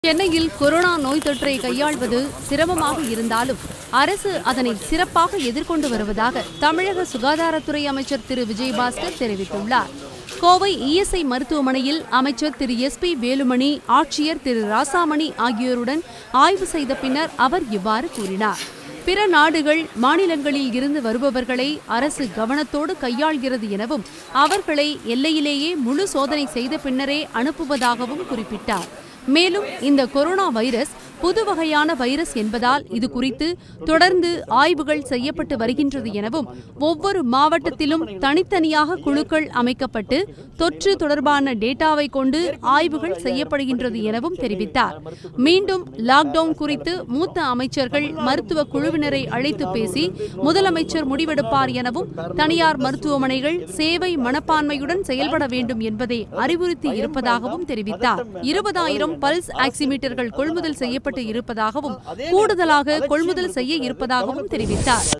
சென்னையில் கொரோனா நோய் தொற்றை கையாள்வது சிரமமாக இருந்தாலும் அரசு அதனை சிறப்பாக எதிர்கொண்டு வருவதாக தமிழக சுகாதாரத்துறை அமைச்சர் திரு விஜயபாஸ்கர் தெரிவித்துள்ளார் கோவை இஎஸ்ஐ மருத்துவமனையில் அமைச்சர் திரு எஸ் பி வேலுமணி ஆட்சியர் திரு ராசாமணி ஆகியோருடன் ஆய்வு செய்த பின்னர் அவர் இவ்வாறு கூறினார் பிற நாடுகள் மாநிலங்களில் இருந்து வருபவர்களை அரசு கவனத்தோடு கையாள்கிறது எனவும் அவர்களை எல்லையிலேயே முழு சோதனை செய்த பின்னரே அனுப்புவதாகவும் குறிப்பிட்டார் மேலும் இந்த கொரோனா வைரஸ் புது வகையான வைரஸ் என்பதால் இது குறித்து தொடர்ந்து ஆய்வுகள் செய்யப்பட்டு வருகின்றது எனவும் ஒவ்வொரு மாவட்டத்திலும் தனித்தனியாக குழுக்கள் அமைக்கப்பட்டு தொற்று தொடர்பான டேட்டாவை கொண்டு ஆய்வுகள் செய்யப்படுகின்றது எனவும் தெரிவித்தார் மீண்டும் லாக்டவுன் குறித்து மூத்த அமைச்சர்கள் மருத்துவ குழுவினரை அழைத்து பேசி முதலமைச்சர் முடிவெடுப்பார் எனவும் தனியார் மருத்துவமனைகள் சேவை மனப்பான்மையுடன் செயல்பட வேண்டும் என்பதை அறிவுறுத்தி இருப்பதாகவும் தெரிவித்தார் இருபதாயிரம் பல்ஸ் ஆக்சிமீட்டர்கள் கொள்முதல் செய்யப்பட்டு இருப்பதாகவும் கூடுதலாக கொள்முதல் செய்ய இருப்பதாகவும் தெரிவித்தார்